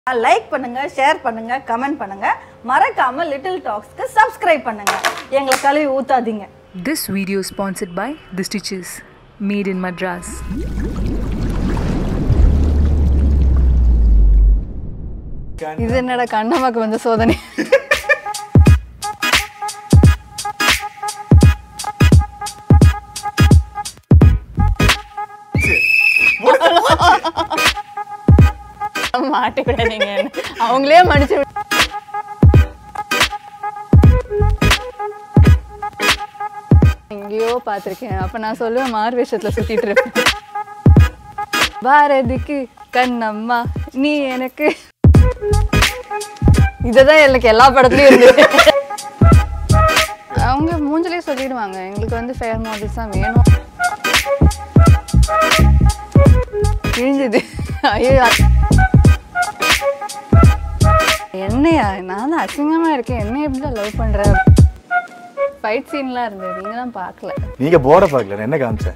Like பண்ணுங்க share பண்ணுங்க comment பண்ணுங்க மறக்காம லிட்டில் டாக்ஸ்க்கு சப்ஸ்கிரைப் பண்ணுங்க எங்களை கழுவி ஊத்தாதீங்க This video is sponsored by The Stitches, made in Madras. இது என்னடா கண்ணம்மாக்கு வந்த சோதனை மாட்டிக்கூடாதீங்க அவங்களே மன்னிச்சு விடு- எங்கேயோ பார்த்துருக்கேன் அப்ப நான் சொல்லுவேன் மாறு வேஷத்துல சுத்திட்டு இருப்பேன் பாரதிக்கு கண்ணம்மா நீ எனக்கு இதுதான் எனக்கு எல்லா படத்துலயும் இருந்தது அவங்க மூஞ்சிலே சொல்லிடுவாங்க எங்களுக்கு வந்து ஃபேர் மாடல்ஸ் தான் வேணும் கிழிஞ்சது ஐயோ என்னையா நான் தான் அசிங்கமா இருக்கேன் என்ன எப்படி தான் லவ் பண்ற ஃபைட் சீன்லாம் இருந்தது நீங்க தான் பார்க்கல நீங்க போர்டை பார்க்கல நான் என்ன காமிச்சேன்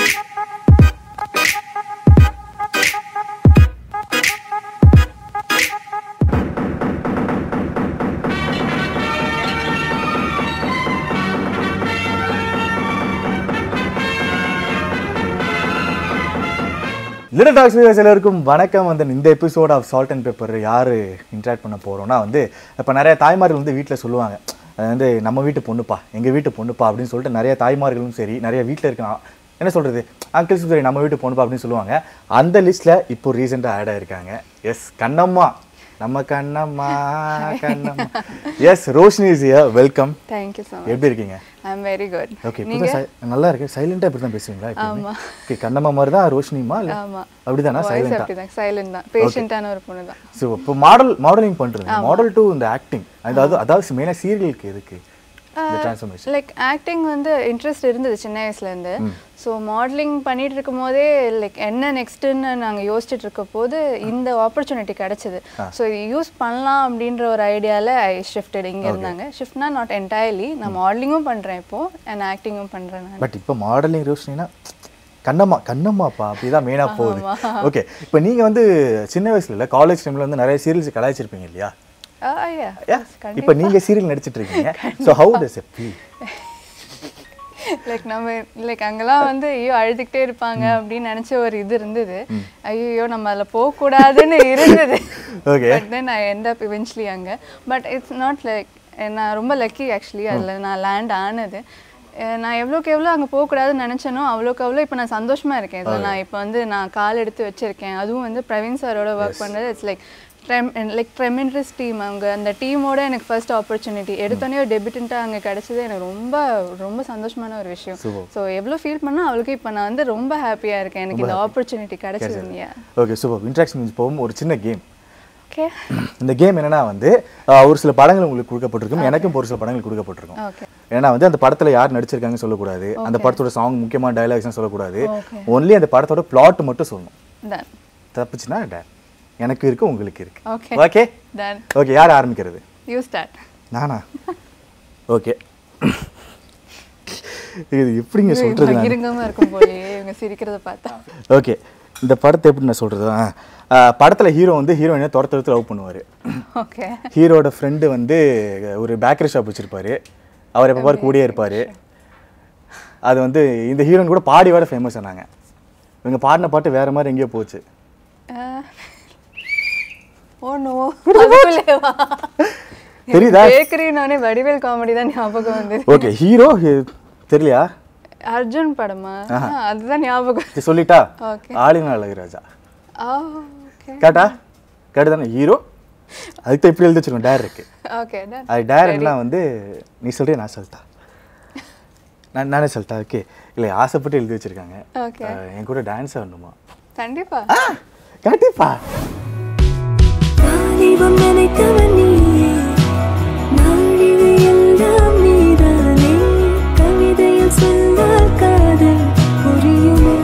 லிட்டில் டாக்ஸ் வியூவர்ஸ் எல்லாருக்கும் வணக்கம் வந்து இந்த episode of salt and pepper யார் இன்ட்ராக்ட் பண்ண போகிறோம்னா வந்து இப்போ நிறைய தாய்மார்கள் வந்து வீட்டில் சொல்லுவாங்க அது வந்து நம்ம வீட்டு பொண்ணுப்பா எங்கள் வீட்டு பொண்ணுப்பா அப்படின்னு சொல்லிட்டு நிறைய தாய்மார்களும் சரி நிறைய வீட்டில் இருக்க என்ன சொல்கிறது அங்கிள்ஸும் சரி நம்ம வீட்டு பொண்ணுப்பா அப்படின்னு சொல்லுவாங்க அந்த லிஸ்ட்டில் இப்போ ரீசெண்டாக ஆட் ஆயிருக்காங்க எஸ் கண்ணம்மா நம்ம Kannamma Kannamma yes Roshini is welcome thank you so much எப்படி இருக்கீங்க I am very good okay நல்லா இருக்கு சைலண்டா இப்படி தான் பேசுவீங்களா ஆமா. ஓகே கண்ணம்மா மாதிரி தான் ரோஷினிமா இல்ல ஆமா அப்படிதானா வாய்ஸ் சைலண்டா அப்படிதான் சைலண்ட் தான் பேஷண்டான ஒரு பொண்ணு தான் ஸோ இப்போ மாடல் மாடலிங் பண்றது மாடல் டு இந்த ஆக்டிங் அதாவது அதாவது மெயினாக சீரியலுக்கு எதுக்கு இந்த டிரான்ஸ்ஃபர்மேஷன் லைக் ஆக்டிங் வந்து இன்ட்ரெஸ்ட் இருந்தது சின்ன வயசுலேருந்து ஸோ மாடலிங் பண்ணிட்டு இருக்கும் போதே லைக் என்ன நெக்ஸ்ட்டுன்னு நாங்கள் யோசிச்சுட்டு இருக்க போது இந்த ஆப்பர்ச்சுனிட்டி கிடைச்சது ஸோ இது யூஸ் பண்ணலாம் அப்படின்ற ஒரு ஐடியாவில் ஐ ஷிஃப்டட் இங்கே இருந்தாங்க ஷிஃப்ட்னா நாட் என்டையர்லி நான் மாடலிங்கும் பண்ணுறேன் இப்போது அண்ட் ஆக்டிங்கும் பண்ணுறேன் நான் பட் இப்போ மாடலிங் ரோஷினினா கண்ணம்மா கண்ணம்மாப்பா அப்படிதான் மெயினாக போகுது ஓகே இப்போ நீங்க வந்து சின்ன வயசுல இல்ல காலேஜ் டைம்ல வந்து நிறைய சீரியல்ஸ் கலாய்ச்சிருப்பீங்க இல்லையா ஐயா இப்போ நீங்க சீரியல் நடிச்சிட்டு இருக்கீங்க so how does a feel like நம்ம லைக் அங்கெல்லாம் வந்து ஐயோ அழுதுகிட்டே இருப்பாங்க அப்படின்னு நினைச்ச ஒரு இது இருந்தது ஐயோ நம்ம அதில் போகக்கூடாதுன்னு இருந்தது Okay. But then I end up eventually அங்கே பட் இட்ஸ் நாட் லைக் நான் ரொம்ப லக்கி ஆக்சுவலி அதில் நான் லேண்ட் ஆனது அஹ் நான் எவ்வளோக்கு எவ்வளோ அங்கே போகக்கூடாதுன்னு நினச்சேனோ அவ்வளோக்கு அவ்வளோ இப்போ நான் சந்தோஷமா இருக்கேன் இதில் நான் இப்போ வந்து நான் கால் எடுத்து வச்சிருக்கேன் அதுவும் வந்து பிரவீன் சாரோட ஒர்க் பண்ணுறது இட்ஸ் லைக் ட்ரெம் லைக் ட்ரெமெண்ட்ரஸ் டீம் அவங்க அந்த டீமோட எனக்கு ஃபர்ஸ்ட் ஆப்பர்ச்சுனிட்டி எடுத்தோடனே ஒரு டெபியூட்டண்ட்டாக அங்கே கிடைச்சது எனக்கு ரொம்ப ரொம்ப சந்தோஷமான ஒரு விஷயம் ஸோ எவ்வளோ ஃபீல் பண்ணால் அவளுக்கு இப்போ நான் வந்து ரொம்ப ஹாப்பியாக இருக்கேன் எனக்கு இந்த ஆப்பர்ச்சுனிட்டி கிடைச்சது இல்லையா ஓகே சூப்பர் இன்ட்ராக்ஷன் போகும் ஒரு சின்ன கேம் ஓகே இந்த கேம் என்னன்னா வந்து அஹ், ஒரு சில படங்கள் உங்களுக்கு கொடுக்கப்பட்டிருக்கும் எனக்கும் ஒரு சில படங்கள் கொடுக்கப்பட்டிருக்கும் ஓகே ஏன்னா வந்து அந்த படத்துல யார் நடிச்சிருக்காங்கன்னு சொல்லக்கூடாது அந்த படத்தோட சாங் முக்கியமான டைலாக்ஸ் சொல்லக்கூடாது Okay. ஒன்லி அந்த படத்தோட பிளாட் மட்டும் சொல்லணும் டன் தப்புச்சுன்னா டேன் எனக்கு இருக்கு உங்களுக்கு இருக்கு ஓகே ஓகே டன் ஓகே யார் ஆரம்பிக்கிறது யூ ஸ்டார்ட் நானா ஓகே இது எப்படிங்க சொல்றது நான்? பகிரங்கமாக இருக்கும் போலயே இவங்க சிரிக்கிறத பார்த்தா ஓகே இந்த படத்தை எப்படி நான் சொல்றது ஆ, ஆ, படத்துல ஹீரோ வந்து ஹீரோயினை துரத்து துரத்து லவ் பண்ணுவாரு ஓகே ஹீரோட ஃப்ரெண்டு வந்து ஒரு பேக்கரி ஷாப் வச்சிருப்பாரு அவர் எப்போ பாரு கூடயே இருப்பாரு அது வந்து இந்த ஹீரோயின் கூட பாடி வேற ஃபேமஸ் ஆனாங்க இவங்க பாடின பாட்டு வேற மாதிரி எங்கேயோ போச்சு ஓ நோ அதுக்குள்ளேவா தெரியுதா? பேக்கரினானே வடிவேல் காமெடி தான் ஞாபகம் வந்தது ஓகே ஹீரோ தெரியலையா அர்ஜுன் படமா ஆ, அதுதான் ஞாபகம் சரி, சொல்லிட்டா Okay. ஆளின அழகுராஜா ஆ ஓகே கேட்டா கேட்டு தானே ஹீரோ அதுக்கு தான் இப்படி எழுதி வச்சிருக்கோம் டேர் இருக்கு ஓகே டன் அது டேரக்ட்லாம் வந்து நீ சொல்றியா நான் சொல்லிட்டா நான் நானே சொல்லிட்டா ஓகே இல்லை ஆசைப்பட்டு எழுதி வச்சிருக்காங்க Okay. அஹ், என் கூட டான்ஸ் ஆடணுமா கண்டிப்பா கண்டிப்பா வாலிபம் நினைத்தவன் நீயே நாழிகை எல்லாம் நீதானே கவிதையில் சொன்னால் காதல் புரியுமா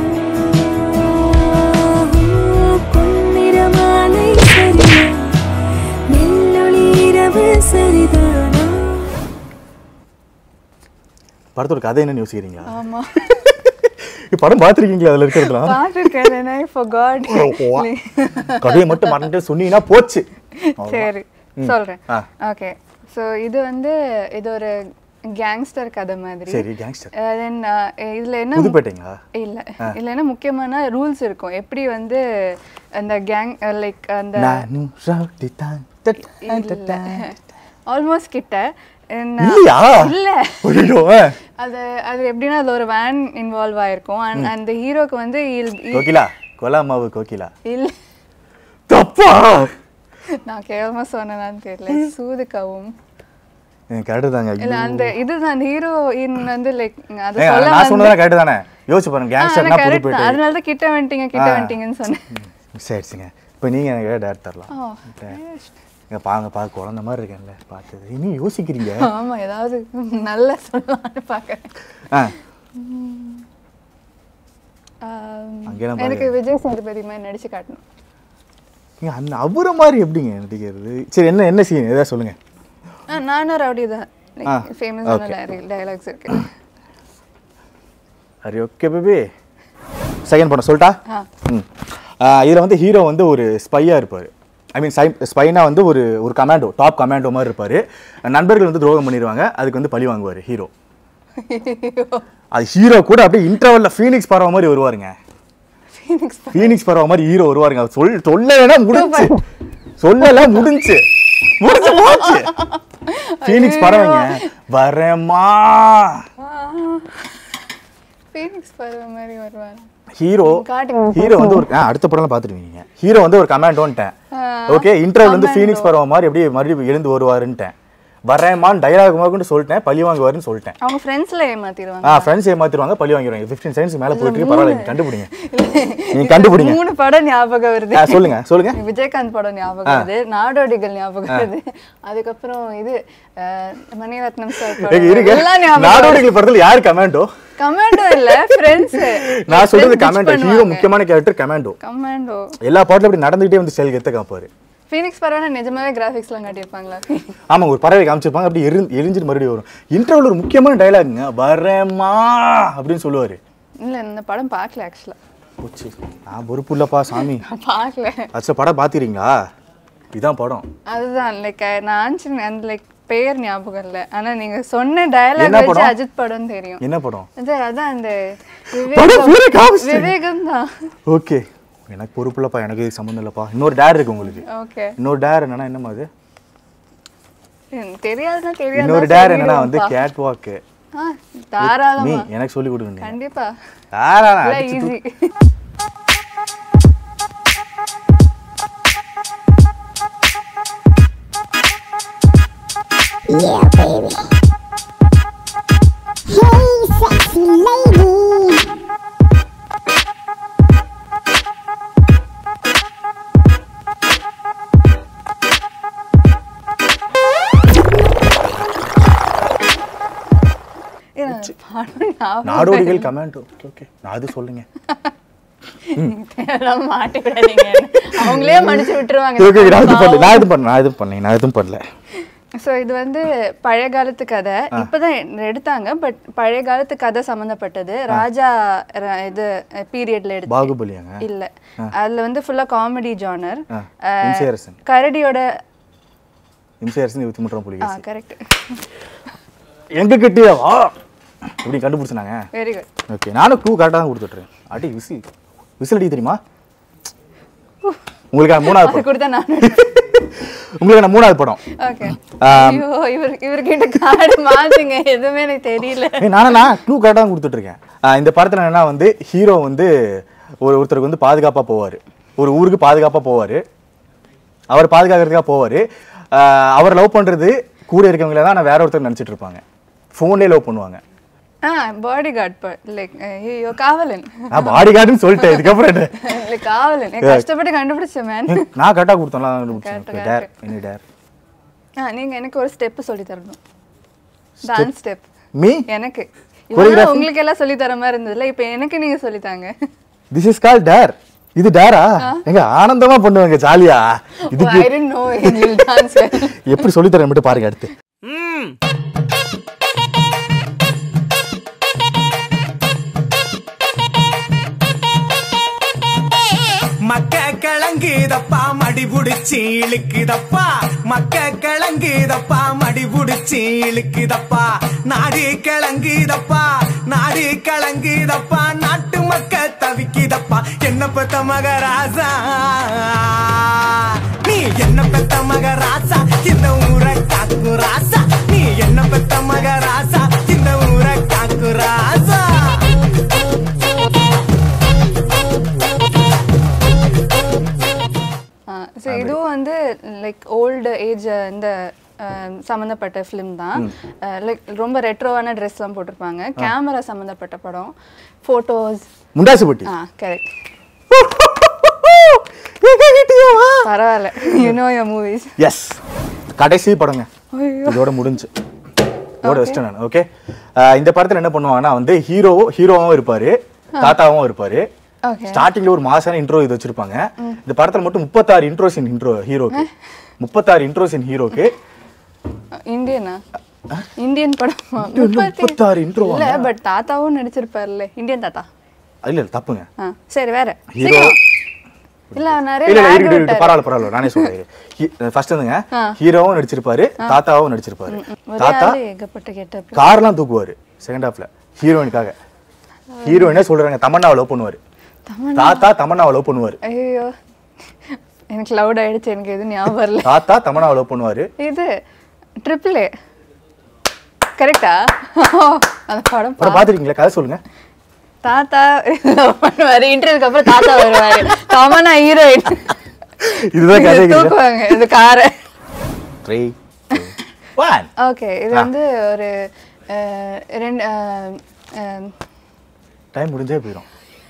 பொன்னிறமாலை சரியா நெல்லொளி இரவு சரிதானா படத்தோட கதை என்னன்னு யோசிக்கிறீங்களா ஆமா படம் பார்த்துருக்கீங்களா அதில் இருக்கிறதுலாம் பார்த்துருக்கேன் ஐ forgot கதையை மட்டும் மறந்துட்டு சொன்னீங்கன்னா போச்சு சரி சொல்றேன் ஆ. ஓகே ஸோ இது வந்து இது ஒரு கேங்ஸ்டர் கதை மாதிரி சரி கேங்ஸ்டர் தென் இதுல என்ன புதுப்பேட்டைங்களா இல்ல இதுல என்ன முக்கியமான ரூல்ஸ் இருக்கும் எப்படி வந்து அந்த கேங் லைக் அந்த நானும் ரவுடி தான் that that that that. Almost கிட்ட என்ன- இல்லையா இல்ல ஐயோ ஆ. அது அது எப்படின்னா அதுல ஒரு வேன் இன்வால்வ் ஆயிருக்கும் and அந்த ஹீரோக்கு வந்து இல்- இ- கோகிலா கொலா மாவு கோகிலா இல்ல தப்பா நான் கேவலமா சொன்னேனான்னு தெரியல சூதுக்கவும் கரெக்டு தாங்க இல்ல அந்த இதுதான் அந்த ஹீரோ இன் வந்து லைக் அது ஏங்க, சொல்ல நான் வந்து- சொன்னதா கரெக்டு தானே யோசிச்சு பாருங்க ஆ, அது கேங்ஸ்டர்னா correct தான். புதுப்பேட்டை அதனால தான் கிட்ட வந்துட்டீங்க கிட்ட வந்துட்டீங்கன்னு சொன்னேன் சரி சரிங்க இப்போ நீங்கள் எனக்கு டேரக்ட் தரலாம் ஓ, இங்கே பாங்க பார்க்க குழந்த மாதிரி இருக்கேன்ல பார்த்தது இன்னும் யோசிக்கிறீங்க ஆமா ஏதாவது நல்லா சொல்லலாம்னு பாக்குறேன் ஆ ஆம், அங்கெல்லாம் எனக்கு விஜய் சேதுபதி மாதிரி நடிச்சு காட்டணும் நீங்க அந்த அவரை மாதிரி எப்படிங்க நடிக்கிறது சரி என்ன என்ன சீன் ஏதாவது சொல்லுங்க ஆ, நானும் ரவுடி தான் ஆ, ஃபேமஸான டைலாக்ஸ் இருக்கு சரி ஓகே பேபி செகண்ட் படம் சொல்லிட்டா ஆ. ம் இதில் வந்து ஹீரோ வந்து ஒரு ஸ்பையாக இருப்பார் ஐ மீன் சை ஸ்பைனா வந்து ஒரு ஒரு கமாண்டோ டாப் கமாண்டோ மாதிரி இருப்பார் நண்பர்கள் வந்து துரோகம் பண்ணிடுவாங்க அதுக்கு வந்து பழி வாங்குவார் ஹீரோ அது ஹீரோ கூட அப்படியே இன்டர்வல்ல ஃபீனிக்ஸ் பறவை மாதிரி வருவாருங்க ஃபீனிக்ஸ் ஃபீனிக்ஸ் பறவை மாதிரி ஹீரோ வருவாருங்க அவர் சொல் சொல்லலைன்னா முடிஞ்சு சொல்லல முடிஞ்சு முடிஞ்சு போச்சு ஃபீனிக்ஸ் பறவைங்க வரேம்மா ஃபீனிக்ஸ் பறவை மாதிரி வருவாங்க ஹீரோ காட்டுங்க. ஹீரோ வந்து ஒரு ஆ, அடுத்த படம்லாம் பார்த்துருவீங்க ஹீரோ வந்து ஒரு கமாண்டோன்ட்டேன் ஓகே இன்டர்வல் வந்து ஃபீனிக்ஸ் பறவை மாதிரி அப்படியே மறுபடியும் எழுந்து வருவாருன்ட்டேன் வரேம்மான்னு டைலாக் மாதிரி சொல்லிட்டேன் பழி வாங்குவாருன்னு சொல்லிட்டேன் அவங்க ஃப்ரெண்ட்ஸ்ல ஏமாத்திடுவாங்க ஆ ஃப்ரெண்ட்ஸ் ஏமாத்திடுவாங்க பழி வாங்கிடுவாங்க ஃபிஃப்டீன் செகண்ட்ஸ் மேலே போயிட்டு இருக்கு, பரவாயில்ல நீங்க கண்டுபிடிங்க நீங்க கண்டுபிடிங்க மூணு படம் ஞாபகம் வருது ஆ சொல்லுங்க சொல்லுங்க விஜயகாந்த் படம் ஞாபகம் வருது நாடோடிகள் ஞாபகம் வருது அதுக்கப்புறம் இது அஹ், மணிரத்னம் சார் ஏங்க, படம் இருங்க எல்லாம் ஞாபகம் நாடோடிகள் படத்துல யார் கமாண்டோ கமாண்டோ இல்ல ஃப்ரெண்ட்ஸ் நான் சொல்றது கமாண்டோ ஹீரோ முக்கியமான கேரக்டர் கமாண்டோ கமாண்டோ எல்லா பாட்டிலும் அப்படி நடந்துகிட்டே வந்து ஸ்டைல் கெத்த காப்பாரு ஃபீனிக்ஸ் பரவாயில்ல நிஜமாவே கிராஃபிக்ஸ்லாம் காட்டியிருப்பாங்களா ஆமா ஒரு பறவை காமிச்சிருப்பாங்க அப்படி எரி எரிஞ்சிட்டு மறுபடியும் வரும் இன்டர்வல் ஒரு முக்கியமான டைலாக்ங்க வரேம்மா அப்படின்னு சொல்லுவாரு இல்ல இந்த படம் பார்க்கல ஆக்சுவலா போச்சு நான் பொறுப்பு இல்லப்பா சாமி பார்க்கல அச்சா படம் பாத்தீங்களா இதான் படம் அதுதான் லைக் நான் ஆன்சர் அந்த லைக் பெயர் ஞாபகம் இல்ல ஆனா நீங்க சொன்ன டயலாக் என்ன வச்சு படம்? அஜித் படம் தெரியும் என்ன படம் அது அதான் அந்த படம் பேரே விவேகம் காமிச்சிட்டீங்க. விவேகம் தான் ஓகே எனக்கு பொறுப்பு இல்லப்பா எனக்கு இது சம்மந்தம் இல்லப்பா இன்னொரு டேர் இருக்கு உங்களுக்கு ஓகே இன்னொரு டேர் என்னன்னா என்னமா அது தெரியாதுன்னா தெரியாது இன்னொரு டேர் என்னன்னா வந்து கேட் வாக்கு நீ தாராளமா எனக்கு சொல்லி கொடுங்க கண்டிப்பா தாராளம் அடிச்சு easy Yeah, baby. Hey, sexy lady. படம் ஞாபகம் நாடோடிகள் கமெண்ட் ஓகே நான் அது சொல்லுங்க தேவையில்லாம மாட்டி விடாதீங்க அவங்களே மன்னிச்சு விட்டுருவாங்க ஓகே நான் இது பண்ணல நான் இது பண்ணல நான் இது பண்ணல நான் எதுவும் பண்ணல ஸோ இது வந்து பழைய காலத்து கதை இப்போதான் எடுத்தாங்க பட் பழைய காலத்து கதை சம்மந்தப்பட்டது ராஜா ர- இது பீரியட்ல எடுத்து பாகுபலியாங்க இல்ல அதுல வந்து ஃபுல்லா காமெடி ஜானர் ஆ, இம்சையரசன் கரடியோட இம்சையரசன் இருபத்தி மூன்றாம் ஆ புலிகேசி கரெக்ட் எங்க கிட்டே வா எப்படி கண்டுபிடிச்சாங்க வெரி குட் ஓகே நானும் க்ளூ கரெக்டாக தான் கொடுத்துட்றேன் அடி விசில் விசில் அடி தெரியுமா உங்களுக்கு நான் மூணாவது அது படம் கொடுத்தா நான் உங்களுக்கு நான் மூணாவது படம் ஓகே ஐயோ இவர் இவர்கிட்ட கார்டு மாத்துங்க எதுவுமே எனக்கு தெரியல ஏய் நானா நான் க்ளூ கரெக்டாக தான் கொடுத்துட்ருக்கேன் இந்த படத்தில் என்னன்னா வந்து ஹீரோ வந்து ஒரு ஒருத்தருக்கு வந்து பாதுகாப்பாக போவார் ஒரு ஊருக்கு பாதுகாப்பாக போவார் அவர் பாதுகாக்கிறதுக்காக போவார் அவர் லவ் பண்ணுறது கூட இருக்கவங்கள தான் நான் வேற ஒருத்தர் நினச்சிட்டு இருப்பாங்க ஃபோன்லேயே லவ் பண்ணுவாங்க ஆ பாடி கார்டு லைக் ஐயோ காவலன் நான் பாடி கார்டுன்னு சொல்லிட்டேன் இதுக்கப்புறம் என்ன இல்லை காவலன் எனக்கு கஷ்டப்பட்டு கண்டுபிடிச்சேன் மேன் ஏய், நான் கரெக்டாக கொடுத்தேன்ல Correct, கண்டுபிடிச்சேன் டேர் என்ன டேர் ஆ நீங்க எனக்கு ஒரு ஸ்டெப் சொல்லி தரணும் டான்ஸ் ஸ்டெப் மீ எனக்கு Choreography? இவ்வளவு உங்களுக்கு எல்லாம் சொல்லி தர மாதிரி இருந்ததுல இப்போ எனக்கு நீங்க சொல்லி தாங்க திஸ் இஸ் கால் டேர் இது டேரா எங்க ஆனந்தமா பண்ணுவாங்க ஜாலியா இதுக்கு I don't know you dance எப்படி சொல்லி தரேன் மட்டும் பாருங்க அடுத்து கலங்குதப்பா மடி புடிச்சு இழுக்குதப்பா மக்க கலங்குதப்பா மடி புடிச்சு இழுக்குதப்பா நாடு கலங்குதப்பா நாடு கலங்குதப்பா நாட்டு மக்க தவிக்குதப்பா என்ன பெத்த மகராசா நீ என்ன பெத்த மகராசா இந்த ஊரை காக்கு ராசா நீ என்ன பெத்த மகராசா இந்த ஊரை காக்கு ராசா ஸோ இதுவும் வந்து லைக் ஓல்டு ஏஜ் இந்த அஹ், சம்மந்தப்பட்ட ஃபிலிம் தான் லைக் ரொம்ப ரெட்ரோவான ட்ரெஸ்லாம் போட்டிருப்பாங்க கேமரா சம்மந்தப்பட்ட படம் ஃபோட்டோஸ் முண்டாசு பட்டி ஆ கரெக்ட் பரவாயில்ல you know your movies yes கடைசி படங்க இதோட முடிஞ்சு இதோட வச்சிட்டேன் நான் ஓகே இந்த படத்துல என்ன பண்ணுவாங்கன்னா வந்து ஹீரோ ஹீரோவும் இருப்பாரு தாத்தாவும் இருப்பாரு ஓகே ஸ்டார்டிங்ல ஒரு மாசான இன்ட்ரோ இது வச்சிருப்பாங்க இந்த படத்துல மட்டும் முப்பத்தாறு இன்ட்ரோஸ் இன் இன்ட்ரோ ஹீரோக்கு முப்பத்தாறு இன்ட்ரோஸ் இன் ஹீரோக்கு இந்தியனா இந்தியன் படமா இன்னும் முப்பத்தாறு intro இல்ல பட் தாத்தாவும் நடிச்சிருப்பார்ல இந்தியன் தாத்தா இல்ல இல்ல தப்புங்க ஆ சரி வேற ஹீரோ இல்ல நிறைய இல்ல இல்ல lag இருக்கு இருக்கு விட்டாரு. பரவாயில்ல பரவாயில்ல நானே சொல்றேன் ஃபர்ஸ்ட் வந்துங்க ஹீரோவும் நடிச்சிருப்பாரு தாத்தாவும் நடிச்சிருப்பாரு ஒரே தாத்தா ஆளு ஏகப்பட்ட கெட்டப் கார்லாம் தூக்குவாரு செகண்ட் ஹாஃப்ல ஹீரோயினுக்காக ஹீரோயினே சொல்றாங்க தமன்னாவை லவ் பண்ணுவாரு தாத்தா தமன்னாவை லவ் பண்ணுவாரு ஐயோ எனக்கு லவுட் ஆயிடுச்சு எனக்கு எதுவும் ஞாபகம் வரல தாத்தா தமன்னாவை லவ் பண்ணுவாரு இது ட்ரிபிள் ஏ கரெக்டா அந்த படம் அப்புறம் பாத்துருக்கீங்களா கதை சொல்லுங்க தாத்தா பண்ணுவாரு இன்டர்வியூக்கு அப்புறம் தாத்தா வருவாரு தமனா ஹீரோயின் இதுதான் கதை தூக்குவாங்க இந்த காரை த்ரீ ஒன் ஓகே இது வந்து ஒரு அஹ், ரெண்டு அஹ், அஹ், டைம் முடிஞ்சே போயிடும்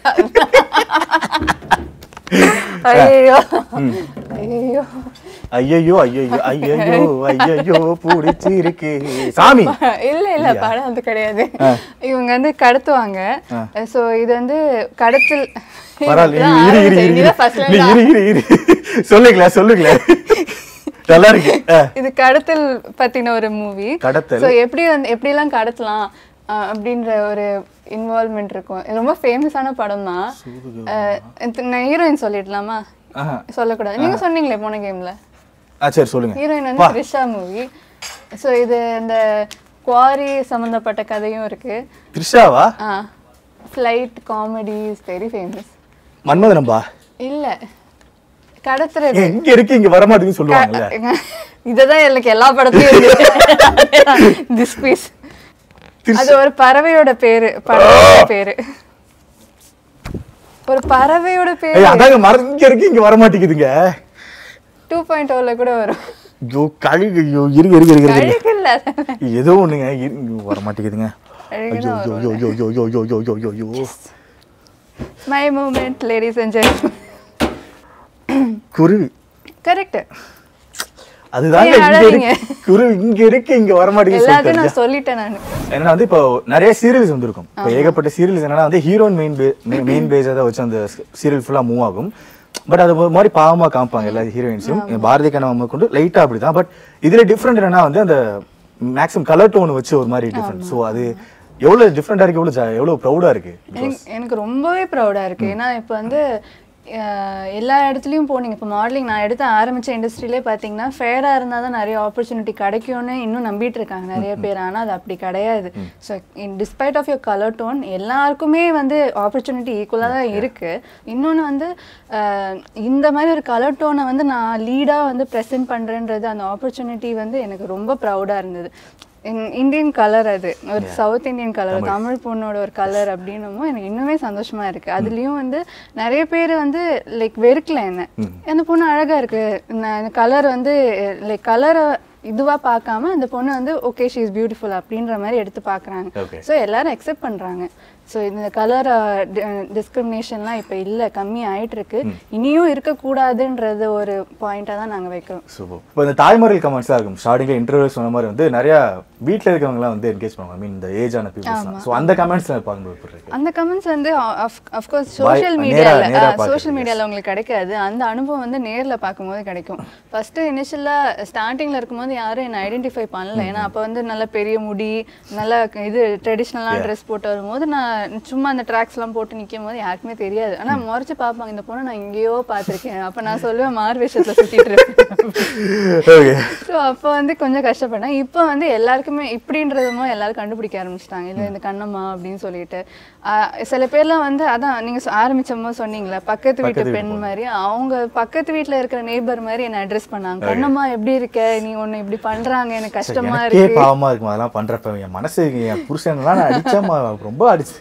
ஐயோ ஐயோ ஐயோ ஐயோ ஐயோ ஐயோ பிடிச்சிருக்கு சாமி இல்ல இல்ல படம் அது கிடையாது இவங்க வந்து கடத்துவாங்க சோ இது வந்து கடத்தல் பரவாயில்ல இப்பதான் இரு இரு இரு ஆரம்பிச்சேன். இரு இதுதான் first நீ line இரு இரு இரு சொல்லுங்களேன் சொல்லுங்களேன் நல்லா இருக்கு ஆ. இது கடத்தல் பத்தின ஒரு மூவி கடத்தல். சோ எப்படி வந்து எப்படி எல்லாம் கடத்தலாம் அஹ், அப்படின்ற ஒரு இன்வால்வ்மெண்ட் இருக்கும் இது ரொம்ப ஃபேமஸான படம் தான் அஹ், இது நான் ஹீரோயின் சொல்லிடலாமா ஆஹா. சொல்லக்கூடாது நீங்க சொன்னீங்களே போன கேம்ல ஆ சரி சொல்லுங்க ஹீரோயின் வந்து த்ரிஷா மூவி சோ இது இந்த குவாரி சம்பந்தப்பட்ட கதையும் இருக்கு த்ரிஷாவா ஆ flight comedy is very famous மன்மதனம்பா இல்ல கடத்துறது எங்க இருக்கு இங்க வர மாட்டேங்குன்னு சொல்லுவாங்கல்ல இததான் எனக்கு எல்லா படத்தையும் திஸ் பீஸ் அது ஒரு பறவையோட பேரு பறவையோட பேரு ஒரு பறவையோட பேரு ஏய் அதாங்க மர இங்க இருக்கு இங்க வர மாட்டேங்குதுங்க டூ பாயிண்ட் ஓல கூட வரும் ஐயோ கழுகு ஐயோ இருங்க இருங்க இருங்க இருங்க அழகு இல்ல ஏதோ ஒண்ணுங்க இரு- இங்க வர மாட்டேங்குதுங்க ஐயோ அழகுதான் ஐயோ ஐயோ ஐயோ ஐயோ ஐயோ ஐயோ ஐயோ ஐயோ ஐயோ my moment ladies and gent Kuruvi correct அதுதாங்க ஏய், இங்க அழாதீங்க. இருக்கு குருவி இங்க இருக்கு இங்க வர மாட்டேங்குது எல்லாத்தையும் சொல்லிட்டு நான் சொல்லிட்டேன் நான் என்னன்னா வந்து இப்போ நிறைய சீரியல்ஸ் வந்திருக்கும் இப்போ ஏகப்பட்ட சீரியல்ஸ் என்னன்னா வந்து ஹீரோயின் மெயின் மெயின் பேஸை தான் வச்சு அந்த சீரியல் ஃபுல்லா மூவ் ஆகும் பட் அது ஒரு மாதிரி பாவமா காமிப்பாங்க எல்லா ஹீரோயின்ஸும் பாரதி கனவா கொண்டு லைட்டா அப்படிதான் பட் இதுல டிஃப்ரெண்ட் என்னன்னா வந்து அந்த மேக்ஸிமம் கலர் டோன் வச்சு ஒரு மாதிரி டிஃப்ரெண்ட் ஸோ அது எவ்வளவு டிஃப்ரெண்டா இருக்கு எவ்வளவு ஜா- எவ்வளவு ப்ரௌடா இருக்கு எனக்கு எனக்கு ரொம்பவே ப்ரௌடாக இருக்குது ஏன்னா இப்போ வந்து அஹ், எல்லா இடத்துலையும் போனீங்க இப்போ மாடலிங் நான் எடுத்து ஆரம்பிச்ச இண்டஸ்ட்ரியிலே பார்த்தீங்கன்னா ஃபேராக இருந்தால் தான் நிறைய ஆப்பர்ச்சுனிட்டி கிடைக்கும்னு இன்னும் நம்பிட்டு இருக்காங்க நிறைய பேர் ஆனால் அது அப்படி கிடையாது so in despite of your colour tone எல்லாருக்குமே வந்து ஆப்பர்ச்சுனிட்டி ஈக்குவலாக தான் இருக்குது இன்னொன்று வந்து அஹ், இந்த மாதிரி ஒரு கலர் டோனை வந்து நான் லீடாக வந்து ப்ரெசென்ட் பண்ணுறேன்றது அந்த ஆப்பர்ச்சுனிட்டி வந்து எனக்கு ரொம்ப ப்ரௌடாக இருந்தது இன்- இந்தியன் கலர் அது ஒரு சவுத் இந்தியன் கலர் தமிழ் பொண்ணோட ஒரு கலர் அப்படின்னும் எனக்கு இன்னுமே சந்தோஷமா இருக்கு அதுலயும் வந்து நிறைய பேர் வந்து லைக் வெறுக்கல என்ன அந்த பொண்ணு அழகா இருக்கு இந்த கலர் வந்து லைக் கலரை இதுவா பார்க்காம அந்த பொண்ணு வந்து ஓகே ஷீ இஸ் பியூட்டிஃபுல் அப்படின்ற மாதிரி எடுத்து பார்க்கறாங்க Okay. ஸோ எல்லாரும் அக்செப்ட் பண்றாங்க ஸோ இந்த கலர் டிஸ்கிரிமினேஷன்லாம் இப்போ இல்லை கம்மி ஆயிட்டு இருக்கு இனியும் இருக்கக்கூடாதுன்றது ஒரு பாயிண்டா தான் நாங்க வைக்கிறோம் சூப்பர் இப்போ இந்த தாய்மொழியில் கமெண்ட்ஸ் இருக்கும் ஸ்டார்டிங்ல இன்டர்வியூ சொன்ன மாதிரி வந்து நிறைய வீட்ல இருக்கவங்கலாம் வந்து என்கேஜ் பண்ணுவாங்க ஐ மீன் இந்த ஏஜ் ஆன பீப்புள்ஸ் ஸோ அந்த கமெண்ட்ஸ் பார்க்கும்போது எப்படி இருக்கு அந்த கமெண்ட்ஸ் வந்து அஃப்கோர்ஸ் Why- சோஷியல் நேரா- மீடியால நேரா பார்க்கறது, சோஷியல் மீடியால உங்களுக்கு கிடைக்காது அந்த அனுபவம் வந்து நேர்ல பார்க்கும்போது கிடைக்கும் ஃபர்ஸ்ட் இனிஷியலா ஸ்டார்டிங்ல இருக்கும்போது யாரும் என்ன ஐடென்டிஃபை பண்ணல ஏன்னா அப்போ வந்து நல்ல பெரிய முடி நல்ல இது ட்ரெடிஷ்னலான ட்ரெஸ் போட்டு வரும்போது நான் சும்மா அந்த ட்ராக்ஸ்லாம் போட்டு நிற்கும் போது யாருக்குமே தெரியாது ஆனா முறைச்சு பார்ப்பாங்க இந்த பொண்ணை நான் எங்கேயோ பார்த்திருக்கேன் அப்ப நான் சொல்லுவேன் மார் வேஷத்துல சுத்திட்டு இருக்கேன் ஓகே ஸோ அப்போ வந்து கொஞ்சம் கஷ்டப்பட்டேன் இப்போ வந்து எல்லாருக்குமே இப்படின்றதுமோ எல்லாரும் கண்டுபிடிக்க ஆரம்பிச்சிட்டாங்க இல்லை இந்த கண்ணம்மா அப்படின்னு சொல்லிட்டு ஆஹ் சில பேர்லாம் வந்து அதான் நீங்க சொ- ஆரம்பிச்ச போது சொன்னீங்களே பக்கத்து வீட்டு பக்கத்து பெண் மாதிரி அவங்க பக்கத்து வீட்ல இருக்கிற நெய்பர் மாதிரி என்ன அட்ரஸ் பண்ணாங்க கண்ணம்மா எப்படி இருக்க நீ ஒன்னு இப்படி பண்றாங்க எனக்கு கஷ்டமா எனக்கே இருக்கு பாவமா இருக்கும் அதெல்லாம் பண்றப்ப என் மனசு என் புருஷன்லாம் நான் அடிச்சாமா ரொம்ப அடிச்சு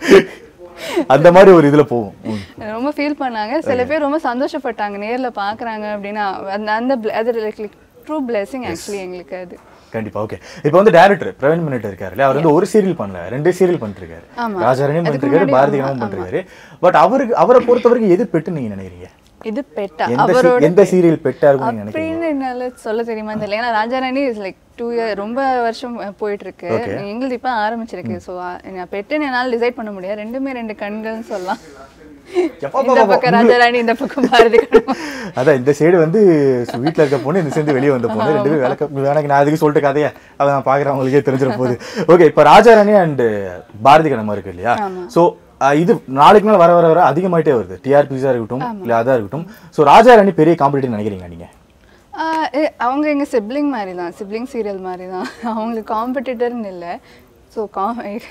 அந்த மாதிரி ஒரு இதுல போகும் ம். ரொம்ப ஃபீல் பண்ணாங்க சில பேர் ரொம்ப சந்தோஷப்பட்டாங்க நேர்ல பாக்குறாங்க அப்படின்னா அந்த அந்த bl- அது ட்ரூ பிளெஸிங் ஆக்சுவலி எங்களுக்கு அது கண்டிப்பா ஓகே இப்போ வந்து டேரக்டர் பிரவீன் மினிட் இருக்காரு அவர் வந்து ஒரு சீரியல் பண்ணல ரெண்டு சீரியல் பண்ணிருக்காரு ஆமா. ராஜாரணியும் அதுக்கு பண்ணிருக்காரு முன்னாடி பாரதி ஆமா, கனவும் பண்ணிருக்காரு பட் அவருக்கு அவரை பொறுத்த வரைக்கும் எது பெட்டு நீங்க நினைக்கிறீங்க இது பெட்டா எந்த se- அவரோட எந்த சீரியல் பெட்டா இருக்கும் நீங்க நினைக்கிறீங்க அப்படின்னு என்னால சொல்ல தெரியுமா தெரியல ஏன்னா Raja Rani is like two year ரொம்ப வருஷம் அஹ், போயிட்டு இருக்கு Okay. எங்களுக்கு இப்போ ஆரம்பிச்சிருக்கு ஸோ நான் பெட்டுன்னு என்னால் டிசைட் பண்ண முடியாது ரெண்டுமே ரெண்டு கண்கள்னு சொல்லலாம் எப்பா, இந்த பாப்பா, பக்கம் ராஜாராணி இந்த பக்கம் பாரதி கண்ணம்மா. அதான் இந்த சைடு வந்து சு- வீட்ல இருக்க பொண்ணு இந்த சேர்ந்து வெளியே வந்த பொண்ணு ரெண்டு பேரும் விளக்க எனக்கு நான் அதுக்கு சொல்லிட்டு கதையை அதை நான் பார்க்குறவங்களுக்கே தெரிஞ்சிட போகுது ஓகே இப்போ ராஜாராணி அண்ட் பாரதி கண்ணம்மா இருக்கு இல்லையா ஸோ இது நாளைக்கு நாள் வர வர வர அதிகமாயிட்டே வருது டிஆர்பிஸாக இருக்கட்டும் இல்லை அதாக இருக்கட்டும் ஸோ ராஜாராணி பெரிய காம்படிட்டிவ் நினைக்கிறீங்க நீங்க ஆஹ் ஏ, அவங்க எங்க சிப்ளிங் மாதிரி தான் சிப்ளிங் சீரியல் மாதிரி தான் அவங்களுக்கு காம்படிட்டர்னு இல்லை ஸோ கா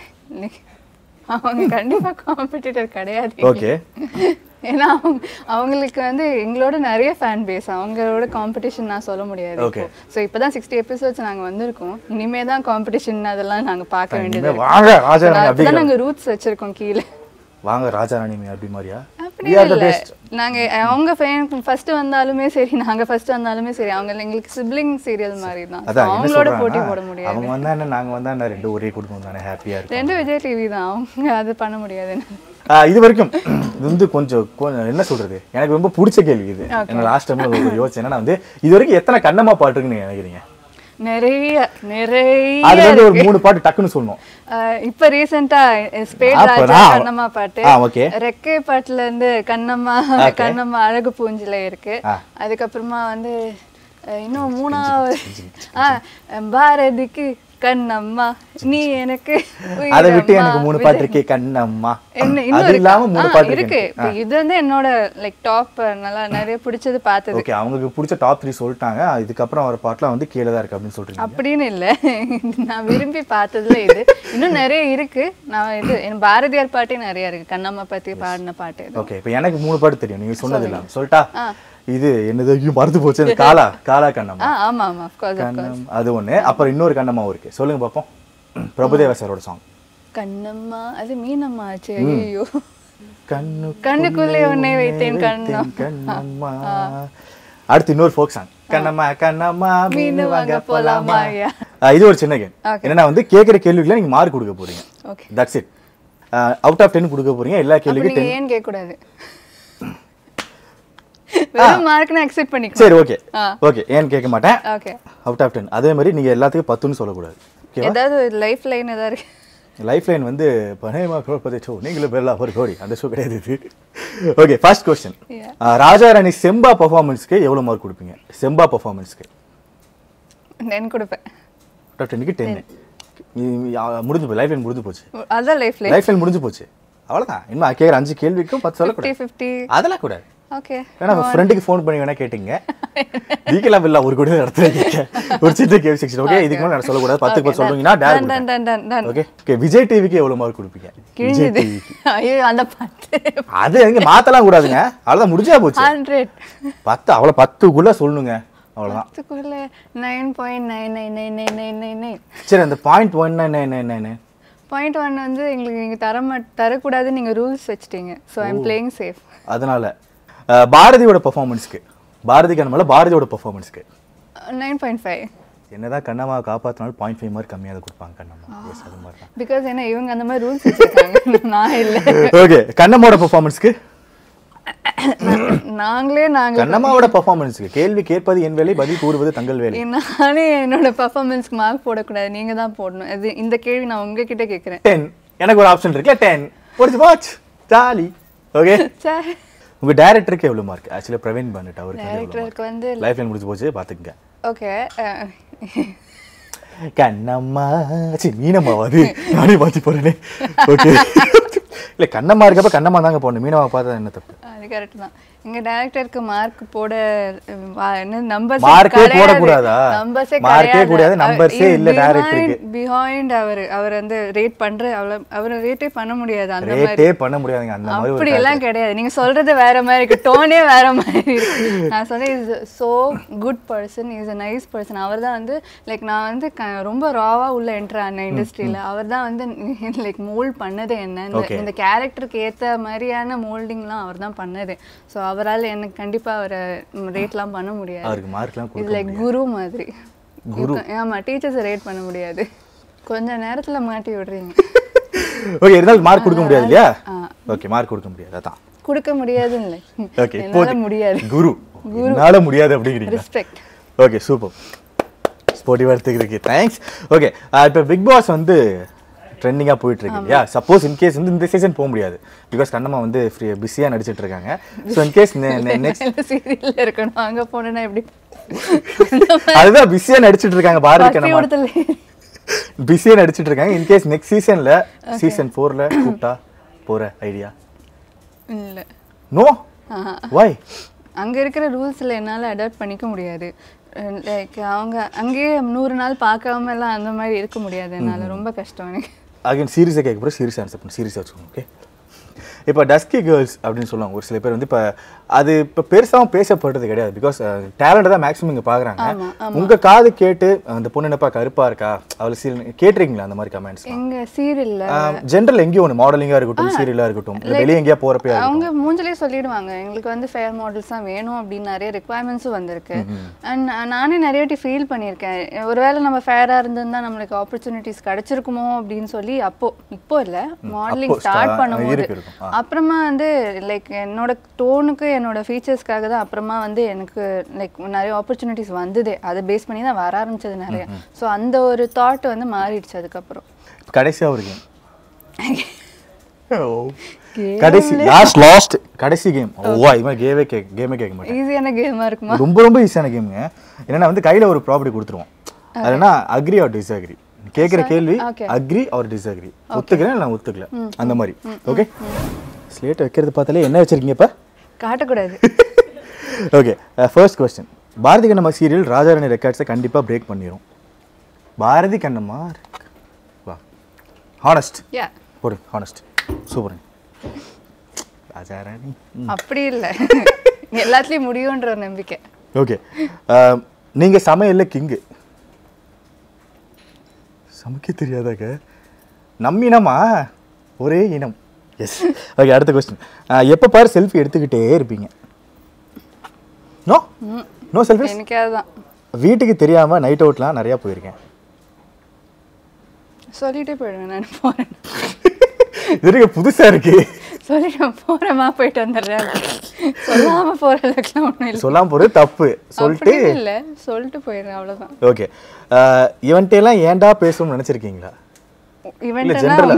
அவங்க கண்டிப்பா காம்படிட்டர் கிடையாது ஓகே ஏன்னா அவங்க அவங்களுக்கு வந்து எங்களோட நிறைய ஃபேன் பேஸ் அவங்களோட காம்படிஷன் நான் சொல்ல முடியாது Okay. ஸோ இப்போ தான் சிக்ஸ்டி எபிசோட்ஸ் நாங்கள் வந்திருக்கோம் இனிமே தான் காம்படிஷன் அதெல்லாம் நாங்கள் பார்க்க வேண்டியது இனிமே இருக்கு. வாங்க ராஜாராணி அப்பதான் அப்படிங்கிற நாங்கள் ரூட்ஸ் வச்சிருக்கோம் கீழே வாங்க ராஜாராணி அப்படி மாதிரியா அப்படி We are the இல்ல best. நாங்க அவங்க ஃபர்ஸ்ட் வந்தாலுமே சரி நாங்க ஃபர்ஸ்ட் வந்தாலுமே சரி அவங்க எங்களுக்கு சிப்ளிங் சீரியல் மாதிரி தான் So, அதான் என்ன அவங்களோட போட்டி சொல்றாங்கன்னா, போட முடியாது அவங்க வந்தா என்ன நாங்க வந்தா என்ன ரெண்டு ஒரே குடும்பம் தானே ஹாப்பியா இருக்கும் ரெண்டு விஜய் டிவி தான் அவங்க அது பண்ண முடியாது ஆஹ் இது வரைக்கும் இது வந்து கொஞ்சம் கொஞ்சம் என்ன சொல்றது எனக்கு ரொம்ப பிடிச்ச கேள்வி இது என்ன லாஸ்ட் டைம்ல ஒரு யோசனை என்னன்னா வந்து இது வரைக்கும் எத்தனை கண்ணம்மா பாட்டு இருக்குன்னு நீங்க நினைக்கிறீங்க நிறைய நிறைய அதுல இருந்து ஒரு இருக்கு. மூணு பாட்டு டக்குன்னு சொல்லணும் அஹ் இப்ப ரீசெண்டா ஸ்பேட் அப்ப ராஜா நான் கண்ணம்மா பாட்டு ஆ, okay. ரெக்கை பாட்டுல இருந்து கண்ணம்மா Okay. கண்ணம்மா அழகு பூஞ்சில இருக்கு ஆ. அதுக்கப்புறமா வந்து அஹ் இன்னும் மூணாவது ஆ பாரதிக்கு கண்ணம்மா நீ எனக்கு அதை விட்டு உயிரம்மா, எனக்கு மூணு பாட்டு விஜய். இருக்கே கண்ணம்மா என்ன இன்னும் அது இருக்கா? இல்லாம மூணு ஆ, பாட்டு இருக்கு இருக்கு இப்ப இது வந்து என்னோட லைக் டாப் நல்லா நிறைய பிடிச்சது பார்த்தது ஓகே அவங்களுக்கு பிடிச்ச டாப் த்ரீ சொல்லிட்டாங்க இதுக்கப்புறம் வர பாட்டுலாம் வந்து கீழே தான் இருக்கு அப்படின்னு சொல்றீங்க அப்படின்னு இல்ல நான் விரும்பி பார்த்ததுல இது இன்னும் நிறைய இருக்கு நான் இது என் பாரதியார் பாட்டே நிறைய இருக்கு கண்ணம்மா பத்தி பாடின பாட்டு இது. ஓகே இப்போ எனக்கு மூணு பாட்டு தெரியும் நீங்க சொன்னது இல்ல சொல்லிட்டா இது என்னது ஐயோ, மறந்து போச்சு அந்த காலா காலா கண்ணம்மா ஆ ஆமா ஆமா அஃப்கோர்ஸ் கண்ணம் அது ஒண்ணு அப்புறம் இன்னொரு கண்ணம்மாவும் இருக்கு சொல்லுங்க பாப்போம் பிரபுதேவா சாரோட சாங் கண்ணம்மா அது மீனம்மா ஆச்சு ஐயோ கண்ணு கண்ணுக்குள்ளே உன்னை வைத்தேன் கண்ணம். கண்ணம்மா அடுத்து இன்னொரு ஃபோக் சாங் கண்ணம்மா கண்ணம்மா மீன் வாங்க போலாமா ஐயா. ஆ, இது ஒரு சின்ன கேம் Okay. என்னன்னா வந்து கேட்குற கேள்விக்குள்ள நீங்க மார்க் கொடுக்க போறீங்க okay that's it out of ten கொடுக்க போறீங்க எல்லா அப்ப கேள்விக்கும் நீங்க டென் ஏன் கேட்க கூடாது வெறும் மார்க்னு அக்செப்ட் பண்ணிக்கோ சரி ஓகே ஆ. ஓகே ஏன்னு கேட்க மாட்டேன் ஓகே அவுட் ஆஃப் டென் அதே மாதிரி நீங்க எல்லாத்துக்கும் பத்துன்னு சொல்லக்கூடாது ஓகேவா ஏதாவது லைஃப் லைன் ஏதாவது இருக்கு லைஃப் லைன் வந்து பனேமா கரோபதி ஷோ நீங்களும் பெல்லா ஒரு கோடி அந்த ஷோ கிடையாது இது okay first question Yeah. Raja Rani Semba பர்ஃபார்மன்ஸ்க்கு எவ்வளோ மார்க் கொடுப்பீங்க செம்பா பர்ஃபார்மன்ஸ்க்கு நென் கொடுப்பேன் டாப் டென்னுக்கு டென்னு முடிஞ்சு போச்சு லைஃப் லைன் முடிஞ்சு போச்சு அதான் லைஃப் லைன் லைஃப் லைன் முடிஞ்சு போச்சு அவ்வளோதான் இன்னும் கேட்குற அஞ்சு கேள்விக்கும் பத்து ஃபிஃப்டி சொல்லக்கூடாது ஃபிஃப்டி அதெல்லாம் கூடாது ஓகே வேணா ஃப்ரெண்டுக்கு ஃபோன் பண்ணி வேணா கேட்டீங்க வீக்கெல்லாம் இல்ல ஒரு கூட நடத்துறீங்க ஒரு சின்ன கேள்வி செக்ஷன் ஓகே இதுக்கு மேலே நான் சொல்லக்கூடாது பத்துக்கு பத்து சொல்றீங்கன்னா ten ten ten ten ten okay okay Vijay டிவிக்கு எவ்வளவு மார்க் கொடுப்பீங்க விஜய் கிழிஞ்சுது டிவிக்கு ஐயோ அந்த பாட்டு அது எங்க மாத்தலாம் கூடாதுங்க அவ்வளவுதான் முடிஞ்சா போச்சு ஹண்ட்ரட் பத்து அவ்வளவு பத்துக்குள்ள சொல்லணுங்க அவ்வளவுதான் பத்துக்குள்ள nine point nine nine nine nine nine nine nine சரி அந்த point one nine nine nine nine point one வந்து எங்களுக்கு நீங்கள் தர மாட் தரக்கூடாதுன்னு நீங்கள் ரூல்ஸ் வச்சிட்டீங்க ஸோ ஐம் பிளேயிங் சேஃப் அதனால அஹ், பாரதியோட பெர்ஃபார்மன்ஸ்க்கு பாரதி கண்ணமால பாரதியோட பெர்ஃபார்மன்ஸ்க்கு நைன் பாயிண்ட் ஃபைவ் என்னதான் கண்ணம்மா காப்பாத்தினாலும் பாயிண்ட் ஃபைவ் மார்க் கம்மியாக தான் கொடுப்பாங்க கண்ணம்மா எஸ் அது மாதிரி தான் பிகாஸ் ஏன்னா இவங்க அந்த மாதிரி ரூல்ஸ் வச்சிருக்காங்க நான் இல்லை ஓகே கண்ணம்மாவோட பெர்ஃபார்மன்ஸ்க்கு நாங்களே நாங்கள் கண்ணம்மாவோட பெர்ஃபார்மன்ஸ்க்கு கேள்வி கேட்பது என் வேலை பதில் கூறுவது தங்கள் வேலை நானே என்னோட பர்ஃபார்மன்ஸ்க்கு மார்க் போடக்கூடாது நீங்கள் தான் போடணும் அது இந்த கேள்வி நான் உங்ககிட்ட கேட்குறேன் டென் எனக்கு ஒரு ஆப்ஷன் இருக்குல்ல டென் முடிச்சு வாட்ச் ஜாலி ஓகே சரி உங்க டேரக்டருக்கு எவ்வளவு மார்க் ஆக்சுவலி பிரவீன் பண்ணிட்டு அவருக்கு வந்து எவ்வளவு டேரக்டருக்கு வந்து லைஃப் லைன் முடிச்சு போச்சு பாத்துக்கங்க ஓகே கண்ணம்மா சி மீனம்மா அது நானே மாத்தி போறேனே ஓகே இல்ல கண்ணம்மா இருக்கப்ப கண்ணம்மா தாங்க போடணும் மீனவா பார்த்தா என்ன தப்பு அது கரெக்ட் தான் எங்க டைரக்டருக்கு மார்க் போட அஹ், வா- என்ன நம்பர்ஸ் Mark ஏ போடக்கூடாதா? நம்பர்ஸே Mark ஏ கூடாது, numbers ஏ இல்ல director க்கு. பிஹைண்ட் அவர் அவர் வந்து ரேட் பண்ற அவள அவர் ரேட்டே பண்ண முடியாது அந்த மாதிரி ரேட்டே பண்ண முடியாதுங்க அந்த மாதிரி ஒரு அப்படி எல்லாம் கிடையாது நீங்க சொல்றது வேற மாதிரி இருக்கு டோனே வேற மாதிரி இருக்கு நான் சொன்னேன் is so good person is a nice person அவர் தான் வந்து லைக் நான் வந்து க- ரொம்ப ராவா உள்ள என்ட்ரு ஆனேன் இண்டஸ்ட்ரியில அவர் தான் வந்து லைக் மோல்ட் பண்ணது என்ன இந்த- Okay. இந்த கேரக்டருக்கு ஏத்த மாதிரியான மோல்டிங்லாம் அவர் தான் பண்ணது ஸோ அவரால் எனக்கு கண்டிப்பா அவரை ரேட்லாம் பண்ண முடியாது அவருக்கு மார்க்லாம் இது கொடுக்க லைக் குரு மாதிரி குரு ஆமா டீச்சர்ஸை ரேட் பண்ண முடியாது கொஞ்ச நேரத்துல மாட்டி விடுறீங்க ஓகே இருந்தாலும் மார்க் கொடுக்க முடியாது இல்லையா ஆ. ஓகே மார்க் கொடுக்க முடியாது அதான் கொடுக்க முடியாதுன்னு இல்லை ஓகே என்னால முடியாது குரு என்னால முடியாது அப்படிங்கிறீங்க ரெஸ்பெக்ட் ஓகே சூப்பர் ஸ்போர்ட்டிவாக எடுத்துக்கிறதுக்கு தேங்க்ஸ் ஓகே இப்போ பிக் பாஸ் வந்து ட்ரெண்டிங்காக போயிட்டு இருக்கு இல்லையா சப்போஸ் இன்கேஸ் வந்து இந்த சீசன் போக முடியாது பிகாஸ் கண்ணம்மா வந்து ஃப்ரீ பிஸியாக நடிச்சிட்டு இருக்காங்க ஸோ இன்கேஸ் நெக்ஸ்ட் சீரியல்ல இருக்கணும் அங்க போனேன்னா எப்படி அதுதான் பிஸியாக நடிச்சிட்டு இருக்காங்க பாரதி பசி கண்ணம்மா கொடுத்தல பிஸியாக நடிச்சிட்டு இருக்காங்க இன்கேஸ் நெக்ஸ்ட் சீசனில் சீசன் ஃபோரில் கூப்பிட்டா போகிற ஐடியா இல்ல நோ ஆஹா. வாய் அங்க இருக்கிற ரூல்ஸ்ல என்னால அடாப்ட் பண்ணிக்க முடியாது லைக் அவங்க அங்கேயே நூறு நாள் பார்க்காம எல்லாம் அந்த மாதிரி இருக்க முடியாது என்னால ரொம்ப கஷ்டம் எனக்கு அகைன் சீரியஸாக கேட்க போகிறோம் சீரியஸ் ஆன்சர் பண்ணு சீரியஸாக வச்சுக்கோங்க ஓகே இப்போ டஸ்கி கேர்ள்ஸ் அப்படின்னு சொல்லுவாங்க ஒரு சில பேர் வந்து இப்போ அது இப்போ பெருசாகவும் பேசப்படுறது கிடையாது பிகாஸ் டேலண்ட் தான் மேக்ஸிமம் இங்கே பார்க்குறாங்க ஆமா, உங்கள் காது கேட்டு அந்த பொண்ணு என்னப்பா கருப்பாக இருக்கா அவளை சீரியல் கேட்டிருக்கீங்களா அந்த மாதிரி கமெண்ட்ஸ் எங்க சீரியல்ல ஜென்ரல் எங்கேயும் ஒன்று மாடலிங்காக இருக்கட்டும் சீரியலாக இருக்கட்டும் இல்லை வெளியே எங்கேயா போகிறப்ப அவங்க மூஞ்சிலே சொல்லிடுவாங்க எங்களுக்கு வந்து ஃபேர் மாடல்ஸ் தான் வேணும் அப்படின்னு நிறைய ரெக்குவயர்மெண்ட்ஸும் வந்திருக்கு அண்ட் நானே நிறைய வாட்டி ஃபீல் பண்ணியிருக்கேன் ஒருவேளை நம்ம ஃபேராக இருந்திருந்தா நம்மளுக்கு ஆப்பர்ச்சுனிட்டிஸ் கிடைச்சிருக்குமோ அப்படின்னு சொல்லி அப்போ இப்போ இல்லை மாடலிங் அப்போ ஸ்டார்ட் start- பண்ணும்போது இருக்கு, இருக்கும். ஆ. அப்புறமா வந்து லைக் என்னோட டோனுக்கு என்னோட ஃபீச்சர்ஸ்க்காக தான் அப்புறமா வந்து எனக்கு லைக் நிறைய ஆப்பர்ச்சுனிட்டிஸ் வந்தது அதை பேஸ் பண்ணி தான் வர ஆரம்பிச்சது நிறைய ஸோ அந்த ஒரு தாட் வந்து மாறிடுச்சு அதுக்கப்புறம் கடைசியாக ஒரு கேம் கடைசி லாஸ்ட் லாஸ்ட் கடைசி கேம் ஓவா இது மாதிரி கேமே கேக் கேமே கேட்க மாட்டேன் ஈஸியான கேமாக இருக்குமா ரொம்ப ரொம்ப ஈஸியான கேமுங்க என்னன்னா வந்து கையில ஒரு ப்ராப்பர்ட்டி கொடுத்துருவோம் அதுனா அக்ரி ஆர் டிஸ்அக்ரி கேட்குற கேள்வி okay. அக்ரி ஆர் டிஸ்அக்ரி ஒத்துக்கிறேன் நான் ஒத்துக்கல அந்த மாதிரி ஓகே ஸ்லேட் வைக்கிறது பார்த்தாலே என்ன வச்சிருக்கீங்க இப்போ காட்டக்கூடாது okay first question Bharathi Kannamma serial Raja Rani ரெக்கார்ட்ஸை கண்டிப்பாக பிரேக் பண்ணிடும் பாரதி கண்ணம்மா வா ஹானஸ்ட் யா போடு ஹானஸ்ட் சூப்பருங்க ராஜாராணி அப்படி இல்லை எல்லாத்துலேயும் முடியுன்ற ஒரு நம்பிக்கை ஓகே நீங்க சமையல்ல கிங்கு சமைக்க தெரியாதாங்க நம்மினமா ஒரே இனம் எஸ் ஓகே அடுத்த கொஸ்டின் எப்போ பாரு செல்ஃபி எடுத்துக்கிட்டே இருப்பீங்க நோ நோ செல்ஃபி எனக்கே அதுதான் வீட்டுக்கு தெரியாம நைட் அவுட்லாம் நிறையா போயிருக்கேன் சொல்லிட்டே போயிடுவேன் நான் போகிறேன் இது இருக்க புதுசா இருக்கு சொல்லிட்டு போகிறேமா போயிட்டு வந்துடுறேன் சொல்லாமல் போகிற அளவுக்குலாம் ஒன்றும் இல்லை சொல்லாம போறது தப்பு சொல்லிட்டு அப்படின்னு இல்லை சொல்லிட்டு போயிடுறேன் அவ்வளோதான் ஓகே இவன்ட்ட எல்லாம் ஏன்டா பேசணும்னு நினைச்சிருக்கீங்களா இல்ல இவன்ட்டெல்லாம் ஜென்ரலா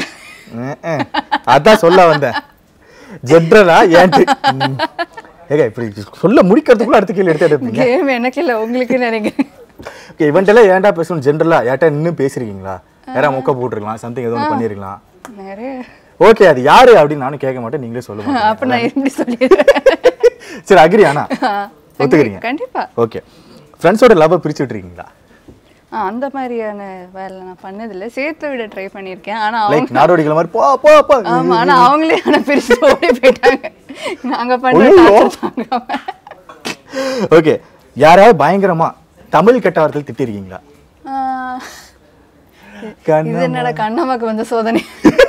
அதான் சொல்ல வந்தேன் ஜென்ரலா ஏன்ட்டு ம். ஏங்க இப்படி சொல்ல முடிக்கிறதுக்குள்ள அடுத்த கேள்வி எடுத்து எடுப்பீங்க கேம் எனக்கு இல்லை உங்களுக்கு நினைக்கிறேன் ஓகே இவன்ட்டெல்லாம் ஏன்டா பேசணும் ஜென்ரலா யார்ட்டா இன்னும் பேசிருக்கீங்களா யாரா மொக்க போட்டுருக்கலாம் சம்திங் ஏதோ ஒன்று பண்ணிருக்கலாம் நிறைய ஓகே அது யாரு அப்படின்னு நானும் கேட்க மாட்டேன் நீங்களே சொல்லுங்க அப்போ நான் எப்படி சொல்லிடுறேன் சரி அக்ரி ஆனா ஒத்துக்கிறீங்க கண்டிப்பா ஓகே ஃப்ரெண்ட்ஸோட லவ்வை பிரிச்சு விட்டுருக்கீங்களா ஆ, அந்த மாதிரியான வேலை நான் பண்ணதில்ல சேர்த்து விட ட்ரை பண்ணியிருக்கேன் ஆனா லைக் அவங்க நாடோடிகள் மாதிரி போ போ போ ஆமா ஆனா அவங்களே ஆனா பிரிச்சு ஓடி போயிட்டாங்க நாங்க பண்ண ஐயோ. torture தாங்காம. ஓகே யாராவது பயங்கரமா தமிழ் கெட்ட வார்த்தையில் திட்டிருக்கீங்களா ஆ, இது கண்ணம்மா. என்னடா கண்ணம்மாக்கு வந்த சோதனை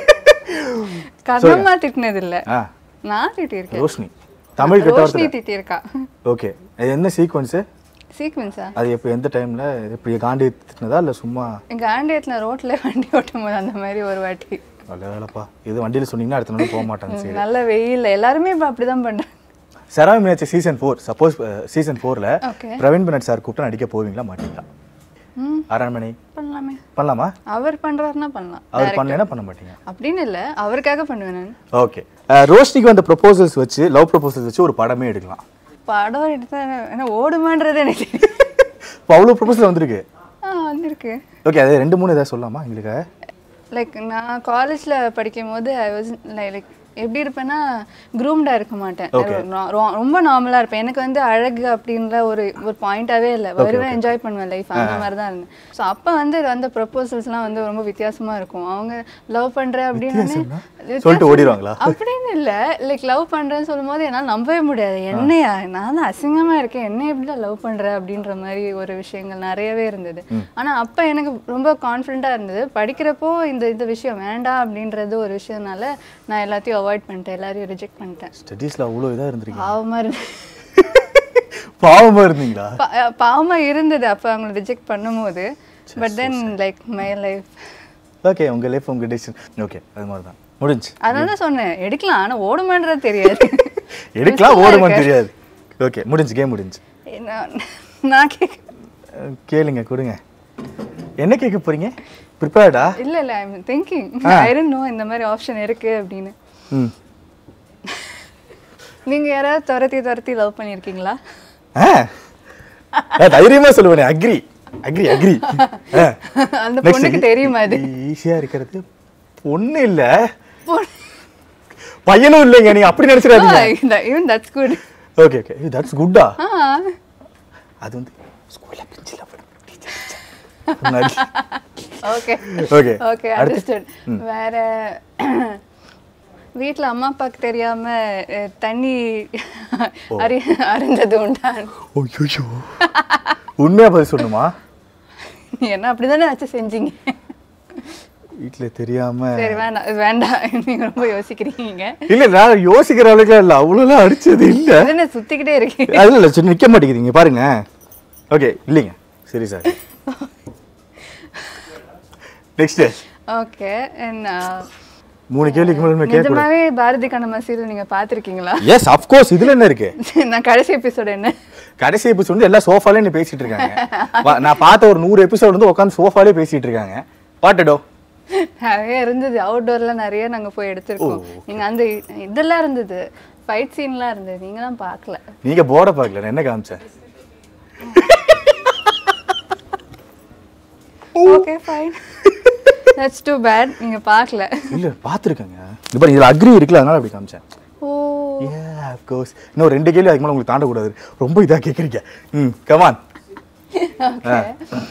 கண்ணம்மா திட்டினது இல்ல ஆ நான் திட்டியிருக்கேன் ரோஷினி தமிழ் கெட்ட ரோஷினி வார்த்தை திட்டியிருக்கா ஓகே அது என்ன சீக்வன்ஸு சீக்வன்ஸா அது எப்போ எந்த டைம்ல இப்படி காண்டி திட்டினதா இல்லை சும்மா எங்க ஆண்டியத்துல ரோட்ல வண்டி ஓட்டும் போது அந்த மாதிரி ஒரு வாட்டி நல்ல வேலைப்பா இது வண்டியில் சொன்னீங்கன்னா அடுத்த நாள் போக மாட்டாங்க சரி நல்ல வெயில் எல்லாருமே இப்ப அப்படிதான் பண்றாங்க சராமி Meenakshi season four suppose season ஃபோரில் Okay. பிரவீன் பனட் சார் கூப்பிட்டு நடிக்க போவீங்களா மாட்டீங்களா ம் அரண்மனை பண்ணலாமே பண்ணலாமா அவர் பண்றாருன்னா பண்ணலாம் அவர் பண்ணலைன்னா பண்ண மாட்டீங்க அப்படின்னு இல்ல அவருக்காக பண்ணுவேன் நான் ஓகே ரோஷினிக்கு வந்த ப்ரொபோசல்ஸ் வச்சு லவ் ப்ரொபோசல்ஸ் வச்சு ஒரு படமே எடுக்கலாம் படம் எடுத்தா என்ன ஓடுமான்றது எனக்கு தெரியும். இப்போ அவ்வளோ ப்ரொபோசல் வந்திருக்கு ஆ வந்திருக்கு ஓகே அது ரெண்டு மூணு ஏதாவது சொல்லலாமா எங்களுக்கு லைக் நான் காலேஜில் படிக்கும் போது ஐ வாஸ் லைக் எப்படி இருப்பேன்னா க்ரூம்டா இருக்க மாட்டேன் ரொ- ரொ- ரொம்ப நார்மலா இருப்பேன் எனக்கு வந்து அழகு அப்படின்ற ஒரு ஒரு பாயிண்டாவே இல்லை வருவேன் என்ஜாய் பண்ணுவேன் லைஃப் அந்த மாதிரி தான் இருந்தேன் ஸோ அப்போ வந்து வந்த ப்ரொபோசல்ஸ்லாம் வந்து ரொம்ப வித்தியாசமா இருக்கும் அவங்க லவ் பண்ற அப்படின்னு சொல்லிட்டு ஓடிடுவாங்களா? அப்படின்னு இல்ல லைக் லவ் பண்றேன்னு சொல்லும்போது என்னால நம்பவே முடியாது என்னையா நான் தான் அசிங்கமா இருக்கேன் என்ன எப்படிலாம் லவ் பண்ற அப்படின்ற மாதிரி ஒரு விஷயங்கள் நிறையவே இருந்தது ஆனா அப்ப எனக்கு ரொம்ப கான்ஃபிடென்ட்டா இருந்தது படிக்கிறப்போ இந்த இந்த விஷயம் வேண்டாம் அப்படின்றது ஒரு விஷயம்னால நான் எல்லாத்தையும் அவாய்ட் பண்ணிட்டேன் எல்லாரையும் ரிஜெக்ட் பண்ணிட்டேன் ஸ்டடீஸ்ல அவ்வளோ இதாக இருந்திருக்கீங்க பாவமா இருந்து பாவமா இருந்தீங்களா பா- பாவமா இருந்தது அப்ப அவங்களை ரிஜெக்ட் பண்ணும்போது but then like my life okay உங்க லைஃப் உங்க டிசிஷன் ஓகே அது மாதிரி தான் முடிஞ்சு அதனால தான் சொன்னேன் எடுக்கலாம் ஆனா ஓடுமான்றது தெரியாது எடுக்கலாம் Useful-ஆ ஓடுமான்னு இருக்கு. தெரியாது ஓகே முடிஞ்சு கேம் முடிஞ்சு நான் நான் கேட்க அஹ், கேளுங்க கொடுங்க என்ன கேட்க போறீங்க ப்ரிப்பேர்டா இல்ல இல்ல I am thinking I don't know இந்த மாதிரி ஆப்ஷன் இருக்கு அப்படின்னு ம் நீங்க யாராவது துரத்தி துரத்தி லவ் பண்ணிருக்கீங்களா ஆ நான் தைரியமா சொல்லுவேனே அக்ரி அக்ரி அக்ரி அந்த பொண்ணுக்கு தெரியுமா அது ஈஸியா இருக்கிறது பொண்ணு இல்ல பையனும் இல்லைங்க நீங்க அப்படி நினைச்சிடாதீங்க even that's good okay okay that's குட்டா அது வந்து ஸ்கூல்ல பெஞ்சில முன்னாடி ஓகே ஓகே ஓகே அண்டர்ஸ்டுட் வேற வீட்ல அம்மா அப்பாக்கு தெரியாம அஹ், தண்ணி அறி அறிந்தது உண்டா ஐயோ உண்மையா பதில் சொல்லணுமா நீ என்ன அப்படிதானே வச்சு செஞ்சீங்க வீட்ல தெரியாம சரி வேண்டாம் இது வேண்டாம் நீங்க ரொம்ப யோசிக்கிறீங்க இல்ல நான் யோசிக்கிற அளவுக்கு இல்ல அவ்வளவுலாம் அடிச்சது இல்ல என்ன சுத்திக்கிட்டே இருக்கீங்க அது இல்ல சரி நிக்க மாட்டேங்குதுங்க பாருங்க ஓகே இல்லைங்க சரி சார் நெக்ஸ்ட் ஓகே என்ன மூணு கேள்விக்கு மேல கேட்க நிஜமாவே பாரதி கண்ணம்மா சீரியல் நீங்க பாத்திருக்கீங்களா எஸ் அஃப்கோர்ஸ் இதுல என்ன இருக்கு நான் கடைசி எபிசோட் என்ன கடைசி எபிசோட் வந்து எல்லாம் சோஃபாலே நீ பேசிட்டு இருக்காங்க வா- நான் பார்த்த ஒரு நூறு எபிசோட் வந்து உட்காந்து சோஃபாலே பேசிட்டு இருக்காங்க பாட்டுடோ நிறைய இருந்தது அவுட்டோர்ல நிறைய நாங்க போய் எடுத்திருக்கோம் நீங்க அந்த இதெல்லாம் இருந்தது ஃபைட் சீன்லாம் இருந்தது நீங்க தான் பார்க்கல நீங்க போர்டை பார்க்கல நான் என்ன காமிச்சேன் okay fine that's too bad நீங்க பார்க்கல இல்ல பாத்துருக்கேங்க இது பாருங்க இதுல அக்ரி இருக்குல்ல அதனால அப்படி காமிச்சேன் ஓ ஏ கோர்ஸ் இன்னும் ரெண்டு கேள்வி அதுக்கு மேல உங்களுக்கு தாண்டக்கூடாது ரொம்ப இதா கேக்குறீங்க ம் கமான் ஓகே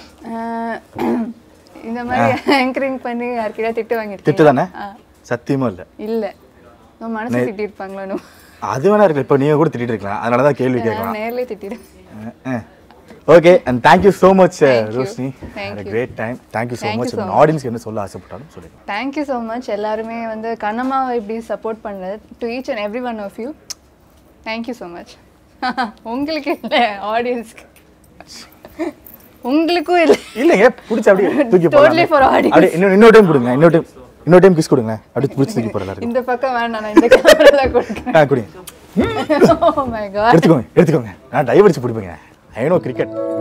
இந்த மாதிரி ஆங்கரிங் பண்ணி யார்கிட்ட திட்டு வாங்கிருக்கீங்க திட்டு தானே சத்தியமா இல்ல இல்ல உன் மனசு திட்டி இருப்பாங்களோ அது வேணா இருக்கு இப்போ நீங்க கூட திட்டிட்டு இருக்கலாம் அதனால தான் கேள்வி கேட்கலாம் நேர்லயே திட்டிடு okay and thank you so much Thank you. Roshini Thank you. Great time thank you so Thank you மச் so much. ஆடியன்ஸ்க்கு என்ன சொல்ல ஆசைப்பட்டாலும் சொல்லுங்க தேங்க்யூ ஸோ மச் எல்லாருமே வந்து கண்ணம்மாவை இப்படி சப்போர்ட் பண்ணது to each and every one of you thank you so much உங்களுக்கு இல்லை ஆடியன்ஸ்க்கு உங்களுக்கும் இல்லை இல்லைங்க பிடிச்சி அப்படியே தூக்கி Totally for போடலாம் audience. அப்படியே இன்னும் இன்னொரு டைம் கொடுங்க இன்னொரு டைம் இன்னொரு டைம் கிஸ் கொடுங்க அப்படியே பிடிச்சி தூக்கி போடலாம் இருக்கு இந்த பக்கம் வேண்டாம் நான் இந்த கேமரா கொடுக்குறேன் ஆ குடிங்க ஓ மை காட் எடுத்துக்கோங்க எடுத்துக்கோங்க நான் டைவ் அடிச்சு பிடிப்பேங்க ஐநோ கிரிக்கெட்